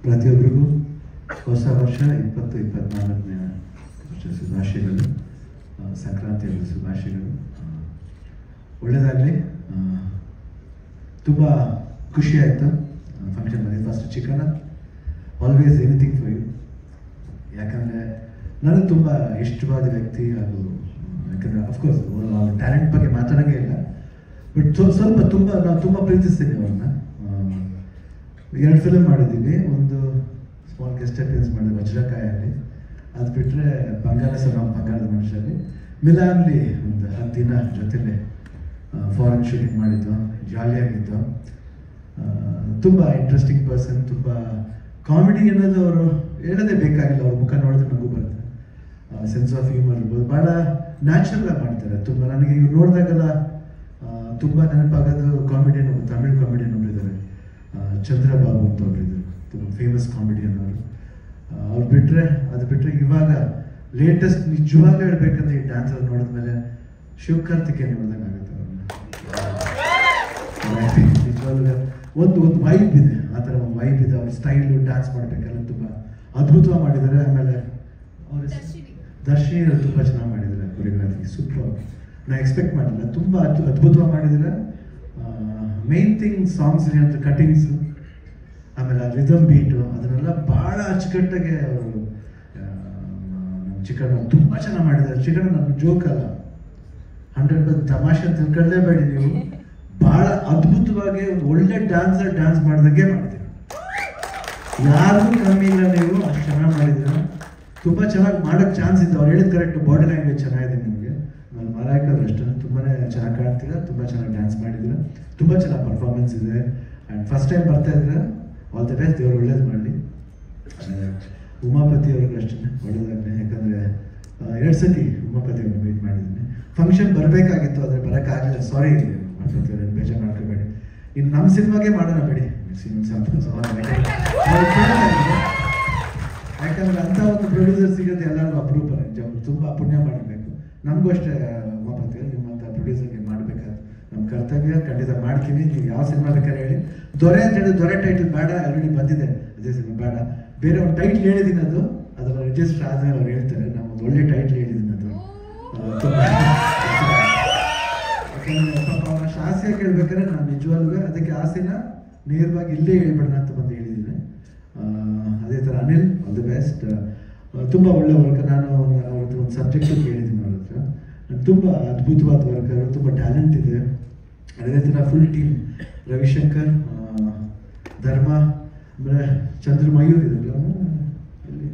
ಪ್ರತಿಯೊಬ್ಬರಿಗೂ ಹೊಸ ವರ್ಷ ಇಪ್ಪತ್ತು ಇಪ್ಪತ್ನಾಲ್ಕನೇ ವರ್ಷ ಶುಭಾಶಯಗಳು ಆ, ಸಂಕ್ರಾಂತಿಯ ಶುಭಾಶಯಗಳು ಆ, ಒಳ್ಳೆಯದಾಗಲಿ ತುಂಬ ಖುಷಿ ಆಯಿತು ಫಂಕ್ಷನ್ ಬಂದಿದ್ದು first chicken always anything for you ಯಾಕಂದರೆ ನನಗೆ ತುಂಬ ಇಷ್ಟವಾದ ವ್ಯಕ್ತಿ ಅದು ಯಾಕಂದರೆ ಅಫ್ಕೋರ್ಸ್ ಟ್ಯಾಲೆಂಟ್ ಬಗ್ಗೆ ಮಾತಾಡೋಂಗೇ ಇಲ್ಲ ಬಟ್ ಸ್ವಲ್ಪ ತುಂಬ ನಾವು ತುಂಬ ಪ್ರೀತಿಸ್ತೀನಿ ಅವ್ರನ್ನ ಎರಡು ಫಿಲ್ಮ್ ಮಾಡಿದ್ದೀವಿ ಒಂದು ಸ್ಮಾಲ್ ಗೆಸ್ಟ್ ಅಪಿಯನ್ಸ್ ಮಾಡಿದ್ವಿ ವಜ್ರಕಾಯಲ್ಲಿ ಅದು ಬಿಟ್ಟರೆ ಬಂಗಾರ ಸರ್ ಬಂಗಾರದ ಮನುಷ್ಯರಲ್ಲಿ ಮಿಲಾನ್ಲಿ ಒಂದು ಹತ್ತು ದಿನ ಜೊತೆಲೆ ಫಾರಿನ್ ಶೂಟಿಂಗ್ ಮಾಡಿದ್ದು ಜಾಲಿಯಾಗಿದ್ದು ತುಂಬ ಇಂಟ್ರೆಸ್ಟಿಂಗ್ ಪರ್ಸನ್ ತುಂಬ ಕಾಮಿಡಿ ಅನ್ನೋದು ಅವರು ಹೇಳೋದೇ ಬೇಕಾಗಿಲ್ಲ ಅವ್ರ ಮುಖ ನೋಡಿದ್ರೆ ನಮಗೂ ಬರುತ್ತೆ ಸೆನ್ಸ್ ಆಫ್ ಹ್ಯೂಮರ್ ಇರ್ಬೋದು ಭಾಳ ನ್ಯಾಚುರಲ್ ಆಗಿ ಮಾಡ್ತಾರೆ ತುಂಬ ನನಗೆ ಇವ್ರು ನೋಡಿದಾಗೆಲ್ಲ ಆ, ತುಂಬ ನೆನಪಾಗೋದು ಕಾಮಿಡಿಯನ್ ಒಬ್ಬರು ತಮಿಳ್ ಕಾಮಿಡಿಯನ್ ಒಬ್ರು ಇದ್ದಾರೆ ಆ, ಚಂದ್ರಬಾಬು ಅಂತ ಒಬ್ರು ಇದ್ದಾರೆ ತುಂಬ ಫೇಮಸ್ ಕಾಮಿಡಿಯನ್ ಅವರು ಅವ್ರು ಬಿಟ್ಟರೆ ಅದು ಬಿಟ್ಟರೆ ಇವಾಗ ಲೇಟೆಸ್ಟ್ ನಿಜವಾಗ್ಲೂ ಹೇಳ್ಬೇಕಂದ್ರೆ ಈ ಡ್ಯಾನ್ಸ್ ಅವ್ರು ನೋಡಿದ್ಮೇಲೆ ಶಿವಕಾರ್ತಿಕೇಯನ್ ನೋಡ್ದಂಗೆ ಆಗುತ್ತೆ ಅವ್ರನ್ನ ನಿಜವಾಗ್ಲೂ ಒಂದು ಒಂದು ವೈಬ್ ಇದೆ ಆ ಥರ ಒಂದು ವೈಬ್ ಇದೆ ಅವ್ರ ಸ್ಟೈಲು ಡ್ಯಾನ್ಸ್ ಮಾಡಬೇಕಲ್ಲ ತುಂಬ ಅದ್ಭುತವಾಗಿ ಮಾಡಿದ್ದಾರೆ ಆಮೇಲೆ ಅವ್ರ ದರ್ಶಿನಿ. ದರ್ಶಿನಿ ಅವ್ರು ತುಂಬ ಚೆನ್ನಾಗಿ ಮಾಡಿದ್ದಾರೆ ಕೊರಿಯೋಗ್ರಫಿ ಸೂಪರ್ ನಾ ಎಕ್ಸ್ಪೆಕ್ಟ್ ಮಾಡಿಲ್ಲ ತುಂಬ ಅದ್ಭು ಅದ್ಭುತವಾಗಿ ಮಾಡಿದ್ದಾರೆ ಮೇನ್ ಥಿಂಗ್ ಸಾಂಗ್ಸ್ ಅಂತ ಕಟಿಂಗ್ಸು ಆಮೇಲೆ ಆ ರಿದಮ್ ಬೀಟು ಅದನ್ನೆಲ್ಲ ಭಾಳ ಅಚ್ಚುಕಟ್ಟಾಗಿ ಅವರು ನಮ್ಮ ಚಿಕನ್ ತುಂಬ ಚೆನ್ನಾಗಿ ಮಾಡಿದ್ದಾರೆ ಚಿಕನ್ ನನ್ನ ಜೋಕ್ ಅಲ್ಲ ಹಂಡ್ರೆಡ್ ಪರ್ಸೆಂಟ್ ತಮಾಷೆ ಅಂತ ತಿಳ್ಕೊಳ್ಳೇಬೇಡಿ ನೀವು ಭಾಳ ಅದ್ಭುತವಾಗಿ ಒಂದು ಒಳ್ಳೆ ಡ್ಯಾನ್ಸರ್ ಡ್ಯಾನ್ಸ್ ಮಾಡ್ದಂಗೆ ಮಾಡಿದ್ದೀರಿ ಯಾರಿಗೂ ಕಮ್ಮಿ ಇಲ್ಲ ನೀವು ಅಷ್ಟು ಚೆನ್ನಾಗಿ ಮಾಡಿದ್ದೀರ ತುಂಬ ಚೆನ್ನಾಗಿ ಮಾಡೋಕ್ಕೆ ಚಾನ್ಸ್ ಇದೆ ಅವ್ರು ಹೇಳಿದ ಕರೆಕ್ಟ್ ಬಾಡಿ ಲ್ಯಾಂಗ್ವೇಜ್ ಚೆನ್ನಾಗಿದೆ ನಿಮಗೆ ಆಮೇಲೆ ಮರಾಯಕರು ಅಷ್ಟೇ ತುಂಬಾ ಚೆನ್ನಾಗಿ ಕಾಣ್ತೀರಾ ತುಂಬ ಚೆನ್ನಾಗಿ ಡ್ಯಾನ್ಸ್ ಮಾಡಿದ್ದೀರಾ ತುಂಬ ಚೆನ್ನಾಗಿ ಪರ್ಫಾರ್ಮೆನ್ಸ್ ಇದೆ ಆ್ಯಂಡ್ ಫಸ್ಟ್ ಟೈಮ್ ಬರ್ತಾ ಇದ್ರೆ ಆಲ್ ದ ಬೆಸ್ಟ್ ದೇವ್ರು ಒಳ್ಳೇದು ಮಾಡಲಿ ಉಮಾಪತಿ ಅವ್ರಿಗೂ ಅಷ್ಟೇ ಒಳ್ಳೇದಾಗಲಿ ಯಾಕಂದರೆ ಎರಡು ಸತಿ ಉಮಾಪತಿ ಅವ್ರನ್ನ ಮೀಟ್ ಮಾಡಿದ್ದೀನಿ ಫಂಕ್ಷನ್ ಬರಬೇಕಾಗಿತ್ತು ಆದರೆ ಬರೋಕ್ಕಾಗಲಿಲ್ಲ ಸಾರಿ ಉಮಾಪತಿ ಅವ್ರನ್ನ ಬೇಜಾರು ಮಾಡ್ಕೋಬೇಡಿ ಇನ್ನು ನಮ್ಮ ಸಿನಿಮಾಗೆ ಮಾಡೋಣ ಬೇಡಿ ಯಾಕಂದ್ರೆ ಅಂತ ಒಂದು ಪ್ರೊಡ್ಯೂಸರ್ ಸಿಗೋದು ಎಲ್ಲರಿಗೂ ಅಪರೂಪ ನಿಜ ತುಂಬ ಪುಣ್ಯ ಮಾಡಬೇಕು ನಮಗೂ ಅಷ್ಟೇ ಉಮಾಪತಿ ಅವ್ರು ನಿಮ್ಮಂಥ ಪ್ರೊಡ್ಯೂಸರ್ಗೆ ಮಾಡಬೇಕಾದ ನಮ್ಮ ಕರ್ತವ್ಯ ಖಂಡಿತ ಮಾಡ್ತೀವಿ ನೀವು ಯಾವ ಸಿನಿಮಾ ಬೇಕಾದ್ರೆ ಹೇಳಿ ದೊರೆ ಅಂತ ಹೇಳಿ ದೊರೆ ಟೈಟಲ್ ಬೇಡ ಆಲ್ರೆಡಿ ಬಂದಿದೆ ಅದೇ ಸಿನಿಮಾ ಬೇಡ ಬೇರೆ ಒಂದು ಟೈಟ್ಲ್ ಹೇಳಿದ್ದೀನಿ ಅದು ಅದರ ರಿಜಿಸ್ಟರ್ ಆದ್ಮೇಲೆ ಅವ್ರು ಹೇಳ್ತಾರೆ ನಾವು ಒಂದು ಒಳ್ಳೆ ಟೈಟ್ಲ್ ಹೇಳಿದ್ದೀನಿ ಅದು ಆ, ತುಂಬ ಯಾಕಂದ್ರೆ ಪಾಪ ಅವ್ರ ಅಷ್ಟು ಆಸೆ ಕೇಳ್ಬೇಕಾದ್ರೆ ನಾನು ನಿಜವಾಗ್ಲೂ ಅದಕ್ಕೆ ಆಸೆನ ನೇರವಾಗಿ ಇಲ್ಲೇ ಹೇಳ್ಬೇಡ ಅಂತ ಬಂದು ಹೇಳಿದ್ದೀನಿ ಆ, ಅದೇ ಥರ ಅನಿಲ್ ಆಲ್ ದಿ ಬೆಸ್ಟ್ ತುಂಬ ಒಳ್ಳೆ ವರ್ಕ್ ನಾನು ಒಂದು ಅವ್ರದ್ದು ಒಂದು ಸಬ್ಜೆಕ್ಟು ಕೇಳಿದ್ದೀನಿ ಅವ್ರ ಹತ್ರ ತುಂಬ ಅದ್ಭುತವಾದ ವರ್ಕರ್ ತುಂಬ ಟ್ಯಾಲೆಂಟ್ ಇದೆ ಅದೇ ಥರ ಫುಲ್ ಟೀಮ್ ರವಿಶಂಕರ್ ಆ, ಧರ್ಮ ಆಮೇಲೆ ಚಂದ್ರ ಮಯೂರ್ ಇದ್ರಲ್ಲ ಎಲ್ಲಿ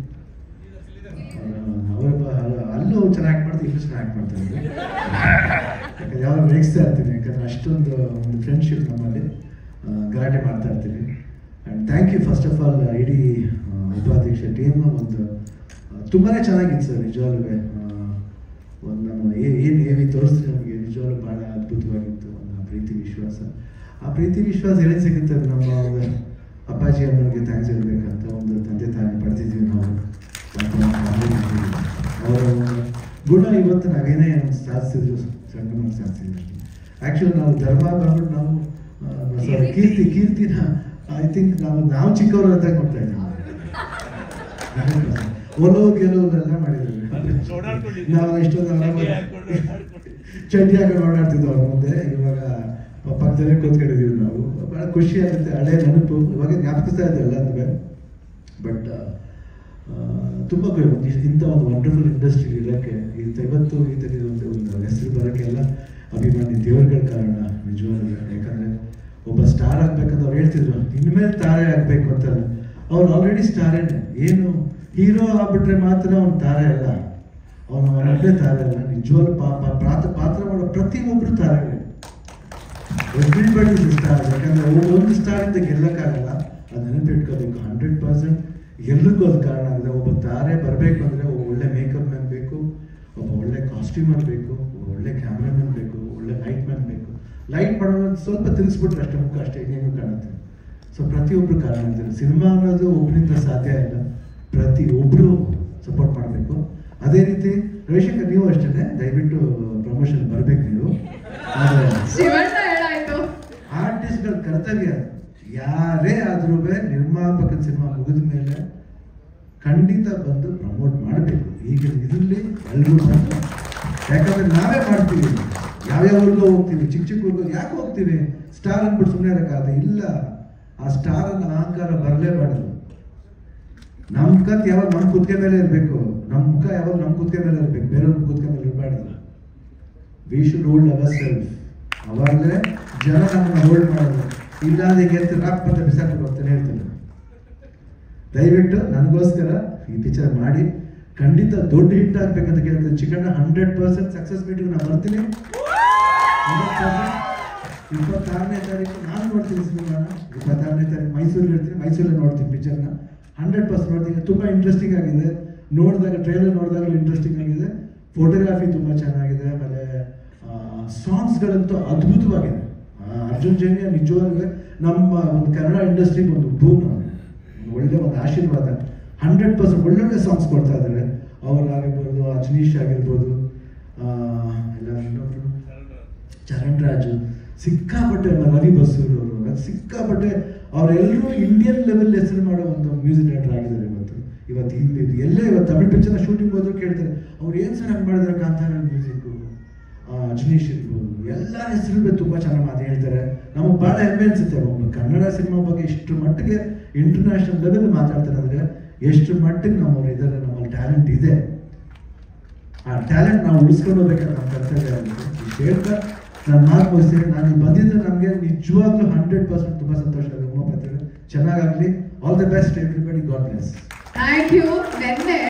ಅವರ ಅಲ್ಲೂ ಚೆನ್ನಾಗಿ ಆ್ಯಕ್ಟ್ ಮಾಡ್ತಾರೆ ಇಲ್ಲೂ ಚೆನ್ನಾಗಿ ಆ್ಯಕ್ಟ್ ಮಾಡ್ತಾರೆ ಯಾಕಂದ್ರೆ ಯಾವಾಗ ರೇಗಿಸ್ತಾ ಇರ್ತೀನಿ ಯಾಕಂದ್ರೆ ಅಷ್ಟೊಂದು ಒಂದು ಫ್ರೆಂಡ್ಶಿಪ್ ನಮ್ಮಲ್ಲಿ ಆ, ಗಲಾಟೆ ಮಾಡ್ತಾ ಇರ್ತೀವಿ and thank you first of all ಇಡೀ ಆ, ಉಪಾಧ್ಯಕ್ಷ ಟೀಮ್ ಒಂದು ತುಂಬಾ ಚೆನ್ನಾಗಿತ್ತು ಸರ್ ನಿಜವಾಗ್ಲೂ ಒಂದು ನಮ್ಮ ಏನು ಏವಿ ತೋರಿಸ್ರಿ ನಮಗೆ ನಿಜವಾಗ್ಲೂ ಭಾಳ ಅದ್ಭುತವಾಗಿತ್ತು ಒಂದು ಆ ಪ್ರೀತಿ ವಿಶ್ವಾಸ ಆ ಪ್ರೀತಿ ವಿಶ್ವಾಸ ಎಲ್ಲಿ ಸಿಗುತ್ತೆ ಅದು ನಮ್ಮ ಒಂದು ಅಪ್ಪಾಜಿ ಅಮ್ಮನಿಗೆ ಥ್ಯಾಂಕ್ಸ್ ಹೇಳ್ಬೇಕಂತ ಒಂದು ತಂದೆ ತಾಯಿ ಪಡೆದಿದ್ದೀವಿ ನಾವು ಅವರ ಗುಣ ಇವತ್ತು ನಾವೇನೇ ಒಂದು ಸಾಧಿಸಿದ್ರು ಸಣ್ಣ ಮಟ್ಟಿಗೆ ಸಾಧಿಸಿದ್ವಿ ಅಷ್ಟೇ ಆ್ಯಕ್ಚುಲಿ ನಾವು ಧರ್ಮ ಬಂದ್ಬಿಟ್ಟು ನಾವು ಸಾರಿ ಕೀರ್ತಿ ಕೀರ್ತಿನ ಐ ಥಿಂಕ್ ನಾವು ನಾವು ಚಿಕ್ಕವರು ಅಂತ ಕೊಡ್ತಾ ಇದ್ದೀವಿ ಒಲವು ಗೆಲುವುದೆಲ್ಲ ಮಾಡಿದ್ವಿ ನಾವು ಎಷ್ಟೊಂದು ಆರಾಮಾಗಿ ಚಡ್ಡಿ ಹಾಕೊಂಡು ಓಡಾಡ್ತಿದ್ವು ಅವ್ರ ಮುಂದೆ ಇವಾಗ ಪಕ್ಕದಲ್ಲೇ ಕೂತ್ಕೊಂಡಿದ್ದೀವಿ ನಾವು ಭಾಳ ಖುಷಿ ಆಗುತ್ತೆ ಹಳೆ ನೆನಪು ಇವಾಗ ಜ್ಞಾಪಿಸ್ತಾ ಇದ್ದೀವಿ ಎಲ್ಲದೂ ಬಟ್ ತುಂಬ ಇಂಥ ಒಂದು ವಂಡರ್ಫುಲ್ ಇಂಡಸ್ಟ್ರಿ ಇರೋಕ್ಕೆ ಇಂಥ ಇವತ್ತು ಈ ಥರ ಒಂದು ಒಂದು ಹೆಸರು ಬರೋಕ್ಕೆ ಎಲ್ಲ ಅಭಿಮಾನಿ ದೇವರುಗಳ ಕಾರಣ ನಿಜವಾಗ್ಲೂ ಯಾಕಂದರೆ ಒಬ್ಬ ಸ್ಟಾರ್ ಆಗ್ಬೇಕಂತ ಅವ್ರು ಹೇಳ್ತಿದ್ರು ಇನ್ಮೇಲೆ ತಾರೆ ಆಗಬೇಕು ಅಂತಲ್ಲ ಅವ್ರು ಆಲ್ರೆಡಿ ಸ್ಟಾರೇನೆ ಏನು ಹೀರೋ ಆಗ್ಬಿಟ್ರೆ ಮಾತ್ರ ಅವ್ನು ತಾರೆ ಅಲ್ಲ ಅವನು ಅವನೊಬ್ಬನೇ ತಾರೆ ಅಲ್ಲ ನಿಜವಾಗ್ಲೂ ಪಾಪ ಪಾತ್ರ ಪಾತ್ರ ಮಾಡೋ ಪ್ರತಿಯೊಬ್ಬರು ತಾರೆಗಳೇ ಎವ್ರಿಬಡಿ ಸ್ಟಾರ್ ಯಾಕಂದ್ರೆ ಒಬ್ಬ ಒಂದು ಸ್ಟಾರಿಂದ ಗೆಲ್ಲಕ್ಕಾಗಲ್ಲ ಅದು ನೆನಪಿಟ್ಕೋಬೇಕು ಹಂಡ್ರೆಡ್ ಪರ್ಸೆಂಟ್ ಎಲ್ರಿಗೂ ಅದು ಕಾರಣ ಆಗಿದೆ ಒಬ್ಬ ತಾರೆ ಬರಬೇಕು ಅಂದರೆ ಒಬ್ಬ ಒಳ್ಳೆ ಮೇಕಪ್ ಮ್ಯಾನ್ ಬೇಕು ಒಬ್ಬ ಒಳ್ಳೆ ಕಾಸ್ಟ್ಯೂಮರ್ ಬೇಕು ಒಬ್ಬ ಒಳ್ಳೆ ಕ್ಯಾಮ್ರಾಮನ್ ಬೇಕು ಒಳ್ಳೆ ಲೈಟ್ ಮ್ಯಾನ್ ಬೇಕು ಲೈಟ್ ಮಾಡೋದು ಸ್ವಲ್ಪ ತಿನ್ಸ್ಬಿಟ್ರೆ ಅಷ್ಟೇ ಮುಖ ಅಷ್ಟೇ ಇನ್ನೇನು ಕಾಣುತ್ತೆ ಸೊ ಪ್ರತಿಯೊಬ್ಬರು ಕಾರಣ ಇದ್ದಾರೆ ಸಿನಿಮಾ ಅನ್ನೋದು ಒಬ್ಬರಿಂದ ಸಾಧ್ಯ ಇಲ್ಲ ಪ್ರತಿಯೊಬ್ಬರು ಸಪೋರ್ಟ್ ಮಾಡಬೇಕು ಅದೇ ರೀತಿ ರವಿಶಂಕರ್ ನೀವು ಅಷ್ಟೇ ದಯವಿಟ್ಟು ಪ್ರಮೋಷನ್ ಬರಬೇಕು ನೀವು ಆದರೆ ಶಿವಣ್ಣ ಹೇಳಾಯ್ತು ಆರ್ಟಿಸ್ಟ್ಗಳ ಕರ್ತವ್ಯ ಅದು. ಯಾರೇ ಆದ್ರೂ ನಿರ್ಮಾಪಕನ ಸಿನಿಮಾ ಮುಗಿದ ಮೇಲೆ ಖಂಡಿತ ಬಂದು ಪ್ರಮೋಟ್ ಮಾಡಬೇಕು ಈಗ ಇದರಲ್ಲಿ ಎಲ್ಲರೂ ಬಂದು ಯಾಕಂದ್ರೆ ನಾವೇ ಮಾಡ್ತೀವಿ ಯಾವ್ಯಾವ ಊರಿಗೋ ಹೋಗ್ತೀವಿ ಚಿಕ್ಕ ಚಿಕ್ಕ ಊರಿಗೋ ಯಾಕೆ ಹೋಗ್ತೀವಿ ಸ್ಟಾರ್ ಅಂದ್ಬಿಟ್ಟು ಸುಮ್ಮನೆ ಇರೋಕ್ಕಾಗ ಇಲ್ಲ ಆ ಸ್ಟಾರ್ ಅನ್ನ ಅಹಂಕಾರ ಬರಲೇಬಾರ್ದು ನಮ್ಮ ಕತ್ ಯಾವಾಗ ನಮ್ಮ ಕುತ್ತಿಗೆ ಮೇಲೆ ಇರಬೇಕು ನಮ್ಮ ಮುಖ ಯಾವಾಗ ನಮ್ಮ ಕುತ್ತಿಗೆ ಮೇಲೆ ಇರಬೇಕು ಬೇರೆಯವ್ರ ಕುತ್ತಿಗೆ ಮೇಲೆ ಇರಬಾರ್ದು we should hold our self ಅವಾಗಲೇ ಜನ ನಮ್ಮನ್ನ ಹೋಲ್ಡ್ ಮಾಡೋದು ಇಲ್ಲ ಅಂದ್ರೆ ಹಿಂಗೆ ಅಂತ ರಾಕ್ ಬಂದ ಬಿಸಾಕಿ ಹೋಗ್ತಾನೆ ಹೇಳ್ತಾರೆ ದಯವಿಟ್ಟು ನನಗೋಸ್ಕರ ಈ ಪಿಕ್ಚರ್ ಮಾಡಿ ಖಂಡಿತ ದೊಡ್ಡ ಹಿಟ್ ಆಗ್ಬೇಕಂತ ಕೇಳ್ತೀನಿ chicken hundred percent success meeting ನಾನು ಬರ್ತೀನಿ ಇಪ್ಪತ್ತಾರನೇ ತಾರೀಕು ನಾನು ನೋಡ್ತೀನಿ ಸಿನಿಮಾನ ಇಪ್ಪತ್ತಾರನೇ ತಾರೀಕು ಮೈಸೂರಲ್ಲಿ ಇರ್ತೀನಿ ಮೈಸೂರಲ್ಲಿ ನೋಡ್ತೀನಿ ಪಿಕ್ಚರ್ನ ಹಂಡ್ರೆಡ್ ಪರ್ಸೆಂಟ್ ನೋಡ್ತೀನಿ ತುಂಬ ಇಂಟ್ರೆಸ್ಟಿಂಗ್ ಆಗಿದೆ ನೋಡಿದಾಗ ಟ್ರೈಲರ್ ನೋಡಿದಾಗಲೂ ಇಂಟ್ರೆಸ್ಟಿಂಗ್ ಆಗಿದೆ ಫೋಟೋಗ್ರಾಫಿ ತುಂಬ ಚೆನ್ನಾಗಿದೆ ಆಮೇಲೆ ಸಾಂಗ್ಸ್ಗಳಂತೂ ಅದ್ಭುತವಾಗಿದೆ ಆ, ಅರ್ಜುನ್ ಜನ್ಯ ನಿಜವಾಗ್ಲೂ ನಮ್ಮ ಒಂದು ಕನ್ನಡ ಇಂಡಸ್ಟ್ರಿಗೆ ಒಂದು ಬೂನ್ ಒಳ್ಳೆ ಒಂದು ಆಶೀರ್ವಾದ ಹಂಡ್ರೆಡ್ ಪರ್ಸೆಂಟ್ ಒಳ್ಳೊಳ್ಳೆ ಸಾಂಗ್ಸ್ ಕೊಡ್ತಾ ಇದ್ದಾರೆ ಅವ್ರಾಗಿರ್ಬೋದು ಅಜ್ನೀಶ್ ಆಗಿರ್ಬೋದು ಆ, ಎಲ್ಲ ಇನ್ನೊಬ್ರು ಚರಣ್ ರಾಜು ಸಿಕ್ಕಾಪಟ್ಟೆ ಅಲ್ಲ ರವಿ ಬಸೂರು ಅವರು ಅದು ಸಿಕ್ಕಾಪಟ್ಟೆ ಅವರೆಲ್ಲರೂ ಇಂಡಿಯನ್ ಲೆವೆಲ್ ಹೆಸರು ಮಾಡೋ ಒಂದು ಮ್ಯೂಸಿಕ್ ಡೈರೆಕ್ಟರ್ ಆಗಿದ್ದಾರೆ ಇವತ್ತು ಇವತ್ತು ಇಲ್ಲಿ ಇದು ಎಲ್ಲೇ ಇವತ್ತು ತಮಿಳ್ ಪಿಕ್ಚರ್ನ ಶೂಟಿಂಗ್ ಹೋದ್ರು ಕೇಳ್ತಾರೆ ಅವ್ರು ಏನು ಸರ್ ಹಂಗೆ ಮಾಡಿದ್ರೆ ಕಾಂತಾರ ಮ್ಯೂಸಿಕ್ಕು ಅಜ್ನೀಶ್ ಇರ್ಬೋದು ಎಲ್ಲ ಹೆಸರು ಬಗ್ಗೆ ತುಂಬ ಚೆನ್ನಾಗಿ ಮಾತು ಹೇಳ್ತಾರೆ ನಮಗೆ ಭಾಳ ಹೆಮ್ಮೆ ಅನ್ಸುತ್ತೆ ಒಬ್ಬ ಕನ್ನಡ ಸಿನಿಮಾ ಬಗ್ಗೆ ಇಷ್ಟು ಮಟ್ಟಿಗೆ ಇಂಟರ್ನ್ಯಾಷನಲ್ ಲೆವೆಲ್ ಮಾತಾಡ್ತಾರೆ ಅಂದರೆ ಎಷ್ಟು ಮಟ್ಟಿಗೆ ನಮ್ಮವ್ರು ಇದ್ದಾರೆ ನಮ್ಮಲ್ಲಿ ಟ್ಯಾಲೆಂಟ್ ಇದೆ ಆ ಟ್ಯಾಲೆಂಟ್ ನಾವು ಉಳಿಸ್ಕೊಂಡು ಹೋಗ್ಬೇಕಾದ್ರೆ ನಮ್ಮ ಕರ್ತವ್ಯ ಆಗುತ್ತೆ ಇಷ್ಟು ಹೇಳ್ತಾ ನಾನು ಮಾತು ಮುಗಿಸ್ತೀನಿ ನಾನು ಇಲ್ಲಿ ಬಂದಿದ್ದರೆ ನಮಗೆ ನಿಜವಾಗ್ಲೂ ಹಂಡ್ರೆಡ್ ಪರ್ಸೆಂಟ್ ತುಂಬ ಸಂತೋಷ ಆಗುತ್ತೆ ಉಮಾಪತಿ ಚೆನ್ನಾಗಾಗಲಿ all the best everybody God bless thank you ನೆನ್ನೆ